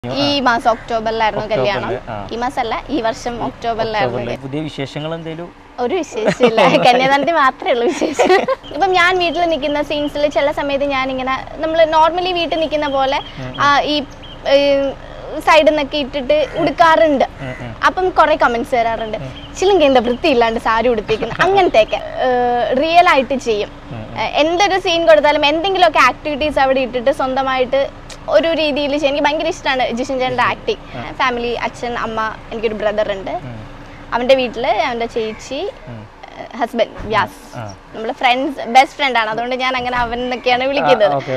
ഈ മാസം ഒക്ടോബറിലായിരുന്നു കല്യാണം ഒക്ടോബറില്, ആ. ഈ മാസമല്ല ഈ വർഷം ഒക്ടോബറിലായിരുന്നു ഒക്ടോബറിലെ പുതിയ വിശേഷങ്ങൾ എന്തെങ്കിലും ഒരു വിശേഷമില്ല കന്യാദാനത്തിൽ മാത്രമേ ഉള്ളൂ വിശേഷം ഇപ്പം ഞാൻ വീട്ടിൽ നിൽക്കുന്ന സീൻസിൽ ചില സമയത്ത് ഞാൻ ഇങ്ങനെ നമ്മൾ നോർമലി വീട്ടിൽ നിൽക്കുന്ന പോലെ ആ, ഈ സൈഡിൽ നിന്നൊക്കെ ഇട്ടിട്ട് ഉടുക്കാറുണ്ട് ഉം, ഉം. അപ്പം കുറെ കമന്റ്സ് വരാറുണ്ട് ചിലങ്ക എന്താ വൃത്തിയില്ലാണ്ട് സാരി ഉടുത്തിരിക്കുന്നത് അങ്ങനത്തെയൊക്കെ റിയൽ ആയിട്ട് ചെയ്യും ഏഹ് എന്തൊരു സീൻ കൊടുത്താലും എന്തെങ്കിലുമൊക്കെ ആക്ടിവിറ്റീസ് അവിടെ ഇട്ടിട്ട് സ്വന്തമായിട്ട് ഒരു രീതിയിൽ ചെയ്യും എനിക്ക് ഭയങ്കര ഇഷ്ടമാണ് ജിഷൻ ചേട്ടൻ്റെ ആക്ടിങ് ഫാമിലി അച്ഛൻ അമ്മ എനിക്കൊരു ബ്രദർ ഉണ്ട് അവൻ്റെ വീട്ടിൽ അവൻ്റെ ചേച്ചി ഹസ്ബൻഡ് വ്യാസ് ആ. നമ്മൾ ഫ്രണ്ട്സ് ബെസ്റ്റ് ഫ്രണ്ടാണ് അതുകൊണ്ട് ഞാൻ അങ്ങനെ അവൻ എന്നൊക്കെയാണ് വിളിക്കുന്നത് okay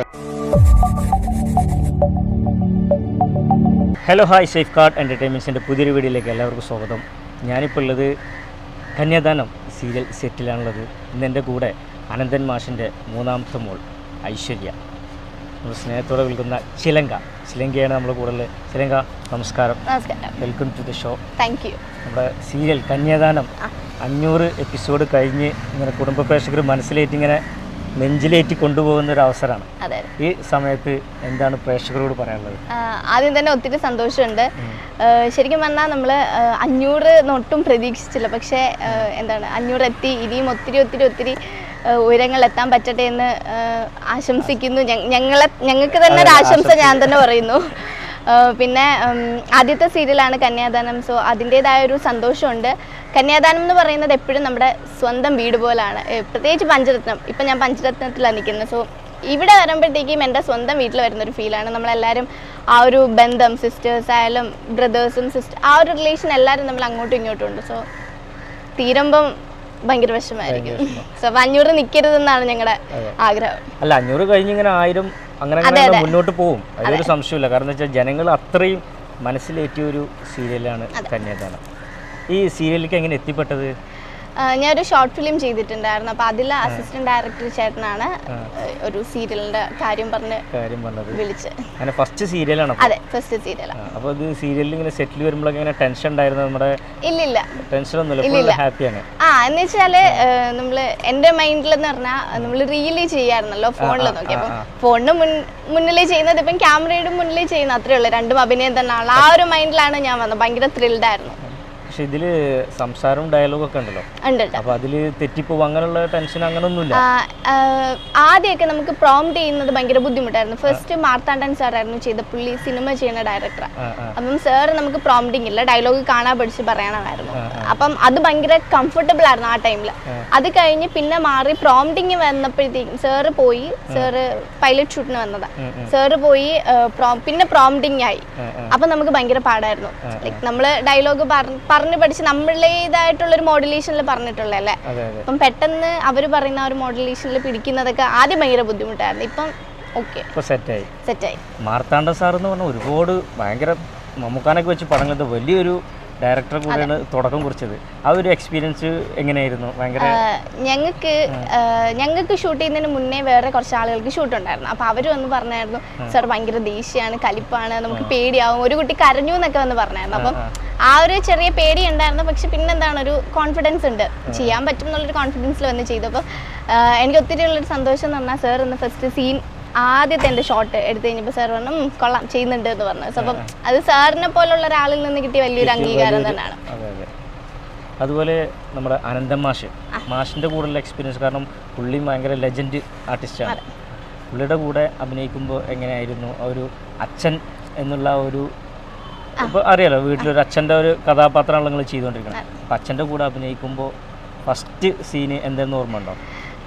hello hi safe card എൻ്റർടൈൻമെൻറ്റ്സിൻ്റെ പുതിയൊരു വീഡിയോയിലേക്ക് എല്ലാവർക്കും സ്വാഗതം ഞാനിപ്പോൾ ഉള്ളത് കന്യാദാനം സീരിയൽ സെറ്റിലാണുള്ളത് ഇന്ന് എൻ്റെ കൂടെ അനന്തൻ മാഷിൻ്റെ മൂന്നാമത്തെ മോൾ ഐശ്വര്യ നമ്മൾ സ്നേഹത്തോടെ വിളിക്കുന്ന ചിലങ്ക ചിലങ്കയാണ് നമ്മുടെ കൂടെ ഉള്ളത് ചിലങ്ക നമസ്കാരം നമസ്കാരം welcome to the show thank you നമ്മുടെ സീരിയൽ കന്യാദാനം അഞ്ഞൂറ് എപ്പിസോഡ് കഴിഞ്ഞ് ഇങ്ങനെ കുടുംബ പ്രേക്ഷകർ മനസ്സിലേറ്റ് ഇങ്ങനെ നെഞ്ചിലേറ്റി കൊണ്ടുപോകുന്ന ഒരു അവസരമാണ് അതെ ഈ സമയത്ത് എന്താണ് പ്രേക്ഷകരോട് പറയാനുള്ളത് ആ, ആദ്യം തന്നെ ഒത്തിരി സന്തോഷമുണ്ട് ആ, ശരിക്കും പറഞ്ഞാൽ നമ്മൾ അഞ്ഞൂറ് ഒട്ടും പ്രതീക്ഷിച്ചില്ല പക്ഷേ ആ, എന്താണ് അഞ്ഞൂറ് എത്തി ഇനിയും ഒത്തിരി ഒത്തിരി ഒത്തിരി ആ, ഉയരങ്ങൾ എത്താൻ പറ്റട്ടെ എന്ന് ആ, ആശംസിക്കുന്നു ഞ- ഞങ്ങളെ ഞങ്ങൾക്ക് തന്നെ ഒരു ആശംസ ഞാൻ തന്നെ പറയുന്നു ആ, പിന്നെ ഉം, ആദ്യത്തെ സീരിയലാണ് കന്യാദാനം സോ അതിൻ്റെതായ ഒരു സന്തോഷമുണ്ട് കന്യാദാനം എന്ന് പറയുന്നത് എപ്പോഴും നമ്മുടെ സ്വന്തം വീട് പോലാണ് ഏ, പ്രത്യേകിച്ച് പഞ്ചരത്നം ഇപ്പം ഞാൻ പഞ്ചരത്നത്തിലാണ് നിൽക്കുന്നത് സോ ഇവിടെ വരുമ്പോഴത്തേക്കും എൻ്റെ സ്വന്തം വീട്ടിൽ വരുന്ന ഒരു ഫീലാണ് നമ്മളെല്ലാവരും ആ ഒരു ബന്ധം സിസ്റ്റേഴ്സ് ആയാലും ബ്രദേഴ്സും സിസ്റ്റർ ആ ഒരു റിലേഷൻ എല്ലാവരും നമ്മൾ അങ്ങോട്ടും ഇങ്ങോട്ടും ഉണ്ട് സോ തീരുമ്പം ഭയങ്കര വിഷമമായിരിക്കും സോ അപ്പം അഞ്ഞൂറ് നിൽക്കരുതെന്നാണ് ഞങ്ങളുടെ ആഗ്രഹം അല്ല അഞ്ഞൂറ് കഴിഞ്ഞ് ഇങ്ങനെ ആയിരം അങ്ങനെ അങ്ങനെ അങ്ങനെ മുന്നോട്ട് പോകും അതിലൊരു സംശയമില്ല കാരണം എന്താ വെച്ചാൽ ജനങ്ങൾ അത്രയും മനസ്സിലേറ്റിയ ഒരു സീരിയലാണ് കന്യാദാനം ഈ സീരിയലിലേക്ക് എങ്ങനെ എത്തിപ്പെട്ടത് ആ, ഞാനൊരു ഷോർട്ട് ഫിലിം ചെയ്തിട്ടുണ്ടായിരുന്നു അപ്പോൾ അതിൽ അസിസ്റ്റന്റ് ഡയറക്ടർ ചേട്ടനാണ് ഒരു സീരിയലിൻ്റെ കാര്യം പറഞ്ഞ് കാര്യം പറഞ്ഞത് വിളിച്ച് അങ്ങനെ ഫസ്റ്റ് സീരിയലാണ് അതെ ഫസ്റ്റ് സീരിയലാണ് അപ്പോൾ ഇത് സീരിയലിൽ ഇങ്ങനെ സെറ്റിൽ വരുമ്പോഴൊക്കെ ഇങ്ങനെ ടെൻഷൻ ഉണ്ടായിരുന്നു നമ്മുടെ ഇല്ലില്ല ടെൻഷനൊന്നുമില്ല ഫുൾ ഹാപ്പിയാണ് ആ എന്ന് വെച്ചാല് നമ്മൾ എന്റെ മൈൻഡിൽ എന്ന് പറഞ്ഞാൽ നമ്മൾ റീല് ചെയ്യാറുണ്ടല്ലോ ഫോണിൽ നോക്കി അപ്പം ഫോണിന് മുൻ മുന്നിൽ ചെയ്യുന്നത് ഇപ്പം ക്യാമറയുടെ മുന്നിൽ ചെയ്യുന്ന അത്രേ ഉള്ളൂ രണ്ടും അഭിനയം തന്നെയാണ് ആ ഒരു മൈൻഡിലാണ് ഞാൻ വന്നത് ഭയങ്കര ത്രിൽഡ് ആയിരുന്നു പക്ഷെ ഇതില് സംസാരവും ഡയലോഗും ഒക്കെ ഉണ്ടല്ലോ ഉണ്ട് ഉണ്ട്. അപ്പൊ അതില് തെറ്റിപ്പോവും അങ്ങനെയുള്ള ടെൻഷൻ അങ്ങനൊന്നുമില്ല ആ, ആ, ആദ്യമൊക്കെ നമുക്ക് പ്രോംപ്റ്റ് ചെയ്യുന്നത് ഭയങ്കര ബുദ്ധിമുട്ടായിരുന്നു ഫസ്റ്റ് മാർത്താണ്ഡൻ സാറായിരുന്നു ചെയ്ത പുള്ളി സിനിമ ചെയ്യുന്ന ഡയറക്ടർ ആ, ആ. അപ്പം സാർ നമുക്ക് പ്രോംപ്റ്റിംഗ് ഇല്ല ഡയലോഗ് കാണാൻ പഠിച്ച് പറയണമായിരുന്നു അപ്പം അത് ഭയങ്കര കംഫർട്ടബിൾ ആയിരുന്നു ആ ടൈമിൽ അത് കഴിഞ്ഞ് പിന്നെ മാറി പ്രോംപ്റ്റിംഗ് വന്നപ്പോഴത്തേക്കും സാറ് പോയി സാറ് പൈലറ്റ് ഷൂട്ടിന് വന്നതാ സാറ് പോയി ആ, pro- പിന്നെ പ്രോംപ്റ്റിംഗ് ആയി ആ, ആ. അപ്പം നമുക്ക് ഭയങ്കര പാടായിരുന്നു ലൈക്ക് നമ്മൾ ഡയലോഗ് പറഞ്ഞു പഠിച്ച് നമ്മളുടേതായിട്ടുള്ള ഒരു മോഡുലേഷനിൽ പറഞ്ഞിട്ടുള്ളതല്ലേ അതെ അതെ അപ്പം പെട്ടെന്ന് അവർ പറയുന്ന ആ ഒരു മോഡുലേഷനിൽ പിടിക്കുന്നതൊക്കെ ആദ്യം ഭയങ്കര ബുദ്ധിമുട്ടായിരുന്നു ഇപ്പം ഓക്കെ ഇപ്പൊ സെറ്റായി സെറ്റായി മാർത്താണ്ഡ സാർ എന്ന് പറഞ്ഞാൽ ഒരുപാട് ഭയങ്കര മമ്മൂക്കാനൊക്കെ വെച്ച് പടം കണ്ട വലിയൊരു ഡയറക്ടറെ കൂടെയാണ് തുടക്കം കുറിച്ചത് ആ ഒരു എക്സ്പീരിയൻസ് എങ്ങനെയായിരുന്നു ഭയങ്കര ഞങ്ങൾക്ക് ഞങ്ങൾക്ക് ഷൂട്ട് ചെയ്യുന്നതിന് മുന്നേ വേറെ കുറച്ച് ആളുകൾക്ക് ഷൂട്ട് ഉണ്ടായിരുന്നു അപ്പോൾ അവർ വന്ന് പറഞ്ഞായിരുന്നു സാർ ഭയങ്കര ദേഷ്യമാണ് കലിപ്പാണ് നമുക്ക് പേടിയാവും ഒരു കുട്ടി കരഞ്ഞു എന്നൊക്കെ വന്ന് പറഞ്ഞായിരുന്നു അപ്പം ആ ഒരു ചെറിയ പേടി ഉണ്ടായിരുന്നു പക്ഷെ പിന്നെന്താണ് ഒരു കോൺഫിഡൻസ് ഉണ്ട് ചെയ്യാൻ പറ്റും എന്നുള്ളൊരു കോൺഫിഡൻസിൽ വന്ന് ചെയ്തു അപ്പോൾ എനിക്ക് ഒത്തിരി ഉള്ളൊരു സന്തോഷം എന്ന് പറഞ്ഞാൽ സാർ ഇന്ന് ഫസ്റ്റ് സീൻ ആദ്യത്തെ എൻ്റെ ഷോട്ട് എടുത്തു കഴിഞ്ഞപ്പോൾ സാർ പറഞ്ഞു "ഉം, കൊള്ളാം ചെയ്യുന്നുണ്ട് എന്ന് പറഞ്ഞു So, അപ്പം അത് സാറിനെ പോലുള്ള ഒരാളിൽ നിന്ന് കിട്ടിയ വലിയൊരു അംഗീകാരം തന്നെയാണ് അതെ അതെ അതുപോലെ നമ്മുടെ അനന്തൻ മാഷ് മാഷിൻ്റെ കൂടെയുള്ള എക്സ്പീരിയൻസ് കാരണം പുള്ളി ഭയങ്കര ലെജൻഡ് ആർട്ടിസ്റ്റാണ് പുള്ളിയുടെ കൂടെ അഭിനയിക്കുമ്പോൾ എങ്ങനെയായിരുന്നു ആ ഒരു അച്ഛൻ എന്നുള്ള ആ ഒരു ഇപ്പോൾ അറിയാലോ വീട്ടിലൊരു അച്ഛൻ്റെ ഒരു കഥാപാത്രമാണ് നിങ്ങൾ ചെയ്തുകൊണ്ടിരിക്കുന്നത് അപ്പം അച്ഛൻ്റെ കൂടെ അഭിനയിക്കുമ്പോൾ ഫസ്റ്റ് സീന് എന്തെന്ന് ഓർമ്മ ഉണ്ടോ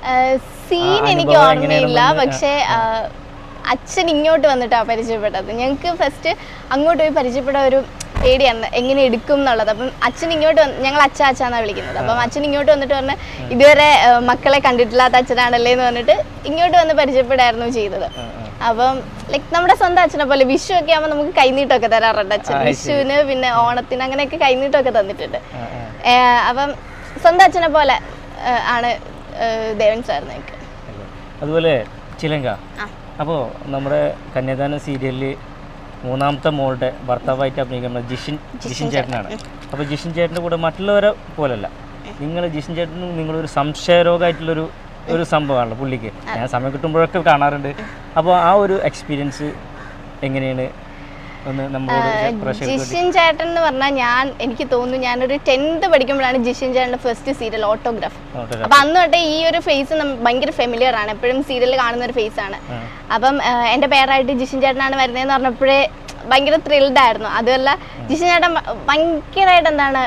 സീൻ ആ എനിക്ക് അനുഭവം ഓർമ്മയില്ല എങ്ങനെയാണെന്ന് പക്ഷേ ആ, അച്ഛൻ ഇങ്ങോട്ട് വന്നിട്ടാണ് പരിചയപ്പെട്ടത് ഞങ്ങൾക്ക് ഫസ്റ്റ് അങ്ങോട്ട് പോയി പരിചയപ്പെട്ട ഒരു പേടിയാണ് എങ്ങനെ എടുക്കും എന്നുള്ളത് അപ്പം അച്ഛൻ ഇങ്ങോട്ട് വന്ന് ഞങ്ങൾ അച്ഛ അച്ഛന്നാണ് വിളിക്കുന്നത് അപ്പം അച്ഛൻ ഇങ്ങോട്ട് വന്നിട്ട് പറഞ്ഞ് ഇതുവരെ ആ, മക്കളെ കണ്ടിട്ടില്ലാത്ത അച്ഛനാണല്ലേ എന്ന് പറഞ്ഞിട്ട് ഇങ്ങോട്ട് വന്ന് പരിചയപ്പെടായിരുന്നു ചെയ്തത് ആ, ആ. അപ്പം ലൈക്ക് നമ്മുടെ സ്വന്തം അച്ഛനെ പോലെ വിഷു ഒക്കെ ആകുമ്പോൾ നമുക്ക് കൈനീട്ടമൊക്കെ തരാറുണ്ട് അച്ഛൻ ആ, ശരി. വിഷുവിന് പിന്നെ ഓണത്തിന് അങ്ങനെയൊക്കെ കൈനീട്ടമൊക്കെ തന്നിട്ടുണ്ട് ആ, ആ. ഏഹ് അപ്പം സ്വന്തം അച്ഛനെ പോലെ ഏഹ് ആണ് ഏഹ് ദേവൻ സാർ എനിക്ക് അല്ലേ. അതുപോലെ ചിലങ്ക ആ. അപ്പോൾ നമ്മുടെ കന്യാദാന സീരിയലിൽ മൂന്നാമത്തെ മോളുടെ ഭർത്താവായിട്ട് അഭിനയിക്കുന്ന ജിഷിൻ ജിഷിൻ ചേട്ടനാണ് അപ്പോൾ ജിഷിൻ ചേട്ടൻ്റെ കൂടെ മറ്റുള്ളവരെ പോലല്ല നിങ്ങൾ ജിഷിൻ ചേട്ടനും നിങ്ങളൊരു സംശയരോഗമായിട്ടുള്ളൊരു ഒരു സംഭവമാണല്ലോ പുള്ളിക്ക് ഞാൻ സമയം കിട്ടുമ്പോഴൊക്കെ കാണാറുണ്ട് അപ്പോൾ ആ ഒരു എക്സ്പീരിയൻസ് എങ്ങനെയാണ് ഒന്ന് നമ്മളോട് പ്രേക്ഷകർക്ക് വേണ്ടി ജിഷിൻ ചേട്ടൻ എന്ന് പറഞ്ഞാൽ ഞാൻ എനിക്ക് തോന്നുന്നു ഞാനൊരു ടെൻത്ത് പഠിക്കുമ്പോഴാണ് ജിഷിൻ ചേട്ടൻ്റെ ഫസ്റ്റ് സീരിയൽ ഓട്ടോഗ്രാഫ് നോട്ട് അപ്പൊ അന്ന് തൊട്ടേ ഈ ഒരു ഫേസ് ഭയങ്കര ഫെമിലിയർ ആണ് എപ്പോഴും സീരിയലിൽ കാണുന്ന ഒരു ഫേസ് ആണ് ആ. അപ്പം ആ, എൻ്റെ പേരായിട്ട് ജിഷിൻ ചേട്ടനാണ് വരുന്നതെന്ന് പറഞ്ഞപ്പോഴേ ഭയങ്കര ത്രിൽഡ് ആയിരുന്നു അതുമല്ല ജിഷിൻ ചേട്ടൻ ഭ- ഭയങ്കരമായിട്ട് എന്താണ്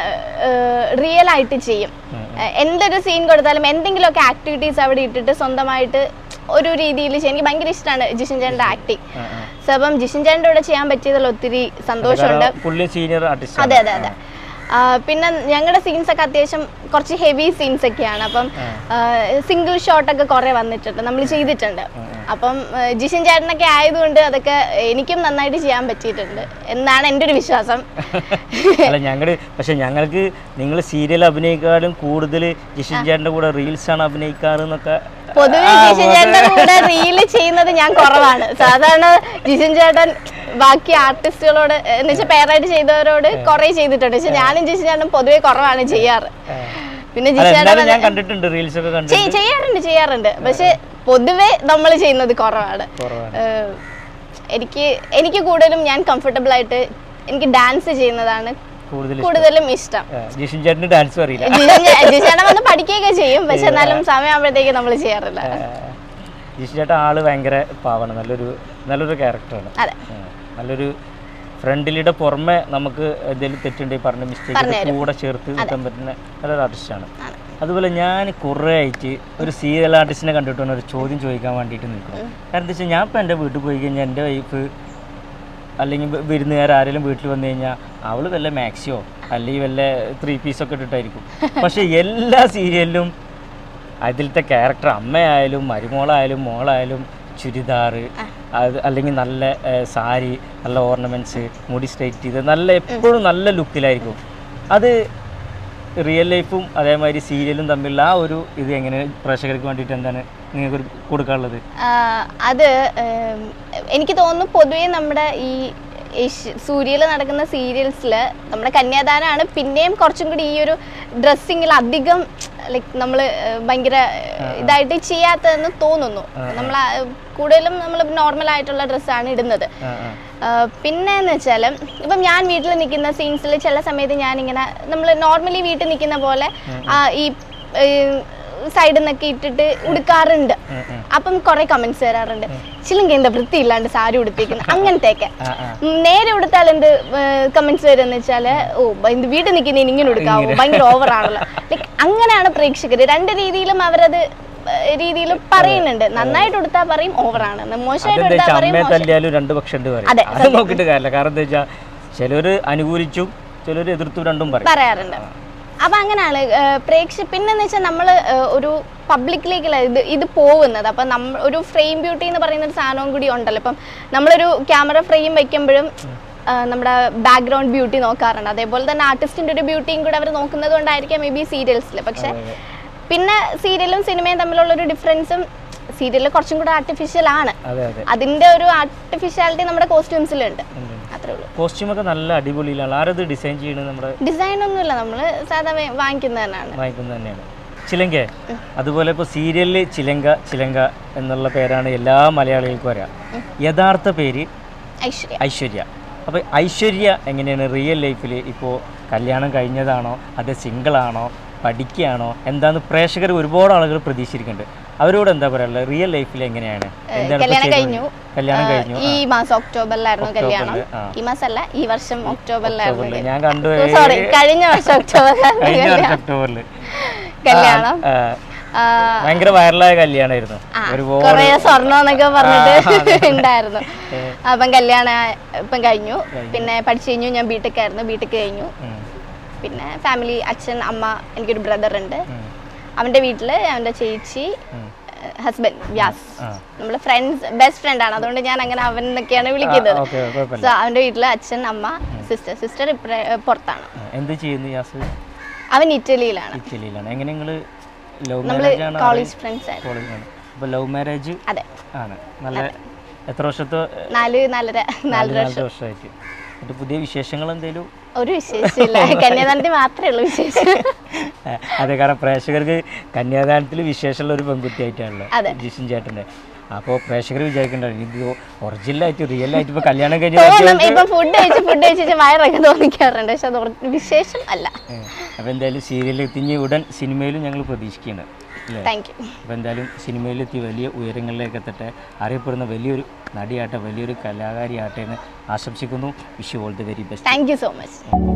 റിയൽ ആയിട്ട് ചെയ്യും ഉം, ആ, എന്തൊരു സീൻ കൊടുത്താലും എന്തെങ്കിലുമൊക്കെ ആക്ടിവിറ്റീസ് അവിടെ ഇട്ടിട്ട് സ്വന്തമായിട്ട് ഒരു രീതിയിൽ എനിക്ക് ഭയങ്കര ഇഷ്ടമാണ് ജിഷിൻ ചേട്ടൻ്റെ ആക്ടിങ് ആ, ആ. സോ അപ്പം ജിഷിൻ ചേട്ടൻ്റെ കൂടെ ചെയ്യാൻ പറ്റിയതിൽ ഒത്തിരി സന്തോഷമുണ്ട് കാരണം പുള്ളി സീനിയർ ആർട്ടിസ്റ്റ് അതെ അതെ അതെ ആ, പിന്നെ ഞങ്ങളുടെ സീൻസ് ഒക്കെ അത്യാവശ്യം കുറച്ച് ഹെവി സീൻസ് ഒക്കെയാണ് അപ്പം സിംഗിൾ ഷോട്ടൊക്കെ കുറേ വന്നിട്ടുണ്ട് നമ്മൾ ചെയ്തിട്ടുണ്ട് അപ്പം ആ, ജിഷിൻ ചേട്ടനൊക്കെ ആയതുകൊണ്ട് അതൊക്കെ എനിക്കും നന്നായിട്ട് ചെയ്യാൻ പറ്റിയിട്ടുണ്ട് എന്നാണ് എൻ്റെ ഒരു വിശ്വാസം അല്ല ഞങ്ങള് പക്ഷെ ഞങ്ങൾക്ക് നിങ്ങൾ സീരിയൽ അഭിനയിക്കാളും കൂടുതൽ ജിഷിൻ ചേട്ടൻ്റെ കൂടെ റീൽസ് ആണ് അഭിനയിക്കാറ് എന്നൊക്കെ പൊതുവെ ജിഷിൻ ചേട്ടൻ്റെ കൂടെ റീല് ചെയ്യുന്നത് ഞാൻ കുറവാണ് സാധാരണ ജിഷിൻ ചേട്ടൻ ബാക്കി ആർട്ടിസ്റ്റുകളോട് എന്ന് വെച്ചാൽ പേരായിട്ട് ചെയ്തവരോട് കുറേ ചെയ്തിട്ടുണ്ട് പക്ഷെ ഞാനും ജിഷിൻ ചേട്ടനും പൊതുവെ കുറവാണ് ചെയ്യാറ് പിന്നെ അല്ല ജിഷിൻ എന്നാലും ചേട്ടൻ ഞാൻ കണ്ടിട്ടുണ്ട് റീൽസ് ഒക്കെ കണ്ടിട്ടുണ്ട് ചെയ്- ചെയ്യാറുണ്ട് ചെയ്യാറുണ്ട് പക്ഷെ പൊതുവെ നമ്മൾ ചെയ്യുന്നത് കുറവാണ് കുറവാണ് ഏഹ് എനിക്ക് എനിക്ക് കൂടുതലും ഞാൻ കംഫർട്ടബിൾ ആയിട്ട് എനിക്ക് ഡാൻസ് ചെയ്യുന്നതാണ് കൂടുതൽ കൂടുതലും ഇഷ്ടം ജിഷിൻ ചേട്ടന് ഡാൻസ് അറിയില്ല ജിഷാണ് വന്ന് പഠിക്കുകയൊക്കെ ചെയ്യും പക്ഷെ എന്നാലും സമയമാകുമ്പോഴത്തേക്ക് നമ്മൾ ചെയ്യാറില്ല ജിഷിൻ ചേട്ടൻ ആള് ഭയങ്കര പാവാണ് നല്ലൊരു നല്ലൊരു ക്യാരക്ടറാണ് അതെ നല്ലൊരു ഫ്രണ്ടിലിയുടെ പുറമെ നമുക്ക് എന്തെങ്കിലും തെറ്റുണ്ടെങ്കിൽ പറഞ്ഞ മിസ്റ്റേക്ക് കൂടെ ചേർത്ത് നിൽക്കാൻ പറ്റുന്ന നല്ലൊരു ആർട്ടിസ്റ്റാണ് അതുപോലെ ഞാൻ കുറേ ആയിട്ട് ഒരു സീരിയൽ ആർട്ടിസ്റ്റിനെ കണ്ടിട്ടാണ് ഒരു ചോദ്യം ചോദിക്കാൻ വേണ്ടിയിട്ട് നിൽക്കുന്നത് കാരണം എന്താ വെച്ചാൽ ഞാൻ ഇപ്പോൾ എൻ്റെ വീട്ടിൽ പോയി കഴിഞ്ഞാൽ എൻ്റെ വൈഫ് അല്ലെങ്കിൽ വി- വിരുന്നുകാർ ആരെങ്കിലും വീട്ടിൽ വന്നു കഴിഞ്ഞാൽ അവൾ വല്ല മാക്സിയോ അല്ലെങ്കിൽ വല്ല ത്രീ പീസൊക്കെ ഇട്ടിട്ടായിരിക്കും പക്ഷേ എല്ലാ സീരിയലിലും അതിലത്തെ ക്യാരക്ടർ അമ്മയായാലും മരുമോളായാലും മോളായാലും ചുരിദാർ അത് അല്ലെങ്കിൽ നല്ല ഏഹ്, സാരി നല്ല ഓർണമെൻറ്റ്സ് മുടി സ്ട്രൈറ്റ് ചെയ്ത് നല്ല എപ്പോഴും നല്ല ലുക്കിലായിരിക്കും അത് റിയൽ ലൈഫും അതേമാതിരി സീരിയലും തമ്മിലുള്ള ആ ഒരു ഇത് എങ്ങനെ പ്രേക്ഷകർക്ക് വേണ്ടിയിട്ട് എന്താണ് നിങ്ങൾക്ക് കൊടുക്കാനുള്ളത് ആഹ് അത് ഏം, എനിക്ക് തോന്നുന്നു പൊതുവേ നമ്മുടെ ഈ സൂര്യയിൽ നടക്കുന്ന സീരിയൽസിൽ നമ്മുടെ കന്യാദാനാണ് പിന്നെയും കുറച്ചും കൂടി ഈ ഒരു ഡ്രസ്സിങ്ങിൽ അധികം ലൈക്ക് നമ്മൾ ഭയങ്കര ഏഹ്, ഇതായിട്ട് ചെയ്യാത്തതെന്ന് തോന്നുന്നു നമ്മൾ കൂടുതലും നമ്മൾ നോർമൽ ആയിട്ടുള്ള ഡ്രസ്സാണ് ഇടുന്നത് ആ ആ ആഹ് പിന്നെ എന്ന് വെച്ചാൽ ഇപ്പം ഞാൻ വീട്ടിൽ നിൽക്കുന്ന സീൻസിൽ ചില സമയത്ത് ഞാനിങ്ങനെ നമ്മൾ നോർമലി വീട്ടിൽ നിൽക്കുന്ന പോലെ ആ, ഈ സൈഡിൽ നിന്നൊക്കെ ഇട്ടിട്ട് ഉടുക്കാറുണ്ട് ഉം, ഉം. അപ്പം കുറെ കമന്റ്സ് വരാറുണ്ട് ചിലങ്ക എന്താ വൃത്തിയില്ലാണ്ട് സാരി ഉടുപ്പിക്കുന്നത് അങ്ങനത്തെയൊക്കെ ആ ആ ഉം, നേരെ ഉടുത്താൽ എന്ത് കമന്റ്സ് വരുന്ന വെച്ചാല് ഓ ബ- ഇത് വീട്ടിൽ നിൽക്കുന്നതിന് ഇങ്ങനെ ഉടുക്കാവോ ഭയങ്കര ഓവർ ആണല്ലോ ലൈക്ക് അങ്ങനെയാണ് പ്രേക്ഷകർ രണ്ട് രീതിയിലും അവരത് രീതിയിൽ പറയുന്നുണ്ട് നന്നായിട്ട് ഉടുത്താൽ പറയും ഓവറാണ് മോശമായിട്ട് അതെന്താ ഉടുത്താൽ വെച്ചാൽ പറയും അമ്മയെ മോശം തല്ലിയാലും രണ്ട് പക്ഷം ഉണ്ട് പറയും അതെ, അത് നോക്കിയിട്ട് കാര്യമില്ല കാരണം എന്താ വെച്ചാൽ ചിലര് അനുകൂലിച്ചും ചിലര് എതിർത്തും രണ്ടും പറയും പറയാറുണ്ട് അപ്പൊ അങ്ങനെയാണ് പ്രേക്ഷ പിന്നെന്ന് വെച്ചാൽ നമ്മൾ ഒരു പബ്ലിക്കിലേക്കല്ല ഇത് ഇത് പോകുന്നത് അപ്പം നമ്മൾ ഒരു ഫ്രെയിം ബ്യൂട്ടി എന്ന് പറയുന്ന ഒരു സാധനവും കൂടി ഉണ്ടല്ലോ ഇപ്പം നമ്മളൊരു ക്യാമറ ഫ്രെയിം വെക്കുമ്പോഴും ആ, നമ്മുടെ ബാക്ക്ഗ്രൗണ്ട് ബ്യൂട്ടി നോക്കാറുണ്ട് അതേപോലെ തന്നെ ആർട്ടിസ്റ്റിന്റെ ഒരു ബ്യൂട്ടിയും കൂടെ അവർ നോക്കുന്നത് കൊണ്ടായിരിക്കാം മേ ബി സീരിയൽസിൽ പക്ഷെ പിന്നെ സീരിയലും സിനിമയും തമ്മിലുള്ള ഒരു ഡിഫറൻസും സീരിയലിൽ കുറച്ചും കൂടെ ആർട്ടിഫിഷ്യൽ ആണ് അതെ അതെ അതിന്റെ ഒരു ആർട്ടിഫിഷ്യാലിറ്റി നമ്മുടെ കോസ്റ്റ്യൂംസിലുണ്ട് ഉണ്ട്. അത്രേ ഉള്ളൂ കോസ്റ്റ്യൂമൊക്കെ നല്ല അടിപൊളിയിലാണ് ആരത് ഡിസൈൻ ചെയ്യണത് നമ്മുടെ ഡിസൈൻ ഒന്നുമില്ല നമ്മൾ സാധാ വാങ്ങിക്കുന്നത് തന്നെയാണ് വാങ്ങിക്കുന്നത് തന്നെയാണ് ചിലങ്ക അതുപോലെ ഇപ്പോൾ സീരിയലിൽ ചിലങ്ക ചിലങ്ക എന്നുള്ള പേരാണ് എല്ലാ മലയാളികൾക്കും അറിയാം യഥാർത്ഥ പേര് ഐശ്വര്യ ഐശ്വര്യ അപ്പോൾ ഐശ്വര്യ എങ്ങനെയാണ് റിയൽ ലൈഫിൽ ഇപ്പോൾ കല്യാണം കഴിഞ്ഞതാണോ അത് സിംഗിളാണോ പഠിക്കുകയാണോ എന്താന്ന് പ്രേക്ഷകർ ഒരുപാട് ആളുകൾ പ്രതീക്ഷിച്ചിരിക്കുന്നുണ്ട് അവരോട് എന്താ പറയാനുള്ളത് റിയൽ ലൈഫിൽ എങ്ങനെയാണ് എന്താണ് ഇപ്പൊ കല്യാണം ചെയ്തുകൊണ്ട്- കഴിഞ്ഞു കല്യാണം ആ, കഴിഞ്ഞു ഈ മാസം ഒക്ടോബറിലായിരുന്നു കല്യാണം ഒക്ടോബറില്, ആ. ഈ മാസമല്ല ഈ വർഷം ഒക്ടോബറിലായിരുന്നു ഒക്ടോബറിൽ ഞാൻ കണ്ടു സോറി കഴിഞ്ഞ വർഷം ഒക്ടോബറിലായിരുന്നു കഴിഞ്ഞ വർഷം കല്യാണം. ഒക്ടോബറിൽ കല്യാണം ആ, ആ, ഭയങ്കര വൈറലായ കല്യാണമായിരുന്നു ആ, ഒരുപാട് കുറേ സ്വർണ്ണം എന്നൊക്കെ പറഞ്ഞിട്ട് ഉണ്ടായിരുന്നു അപ്പം കല്യാണം ഇപ്പം കഴിഞ്ഞു പിന്നെ പഠിച്ചു കഴിഞ്ഞു ഞാൻ ബിടെക് ആയിരുന്നു ബിടെക് കഴിഞ്ഞു ഉം, പിന്നെ ഫാമിലി അച്ഛൻ അമ്മ എനിക്കൊരു ബ്രദർ ഉണ്ട് ഉം, അവൻ്റെ വീട്ടിൽ അവൻ്റെ ചേച്ചി ഉം. ഹസ്ബൻഡ് വ്യാസ് ആ. നമ്മൾ ഫ്രണ്ട്സ് ബെസ്റ്റ് ഫ്രണ്ട് ആണ് അതുകൊണ്ട് ഞാൻ അങ്ങനെ അവൻ എന്നൊക്കെയാണ് വിളിക്കുന്നത് ഓക്കെ കുഴപ്പമില്ല സോ അവൻ്റെ വീട്ടിൽ അച്ഛൻ അമ്മ സിസ്റ്റർ സിസ്റ്റർ ഇപ്പറ പുറത്താണ് ആ, എന്ത് ചെയ്യുന്നു യാസ് അവൻ ഇറ്റലിയിലാണ് ഇറ്റലിയിലാണ് എങ്ങനെ നിങ്ങൾ ലവ് നമ്മൾ മാരേജ് ആണ് കോളേജ് ഫ്രണ്ട്സ് ആയിരുന്നു കോളേജിലാണ് അപ്പോൾ ലവ് മാരേജ് അതെ ആണ് നല്ല എത്ര വർഷത്തെ നാല് നാലര നാലര നാല് വർഷം നാലര വർഷമായിട്ട് എന്നിട്ട് പുതിയ വിശേഷങ്ങൾ എന്തെങ്കിലും ഒരു വിശേഷമില്ല കന്യാദാനത്തിൽ മാത്രമേ ഉള്ളൂ വിശേഷം അതെ കാരണം പ്രേക്ഷകർക്ക് കന്യാദാനത്തിൽ വിശേഷമുള്ള ഒരു പെൺകുട്ടിയായിട്ടാണല്ലോ അതെ. ജിഷിൻ ചേട്ടൻ്റെ അപ്പോൾ പ്രേക്ഷകർ വിചാരിക്കേണ്ടത് ഇത് ഒറിജിനലായിട്ട് റിയൽ ആയിട്ട് ഇപ്പോൾ കല്യാണം കഴിഞ്ഞ തോന്നും ഇപ്പൊ ഫുഡ് കഴിച്ച് ഫുഡ് കഴിച്ച് വയറൊക്കെ തോന്നിക്കാറുണ്ട് പക്ഷെ അത് ഒറി- വിശേഷം അല്ല അപ്പോൾ എന്തായാലും സീരിയലിൽ എത്തിഞ്ഞ് ഉടൻ സിനിമയിലും ഞങ്ങൾ പ്രതീക്ഷിക്കുകയാണ് അല്ലേ താങ്ക് യു അപ്പോൾ എന്തായാലും സിനിമയിലെത്തി വലിയ ഉയരങ്ങളിലേക്ക് എത്തട്ടെ അറിയപ്പെടുന്ന വലിയൊരു നടിയാട്ടെ വലിയൊരു കലാകാരിയാട്ടെ എന്ന് ആശംസിക്കുന്നു wish all the very best thank you so much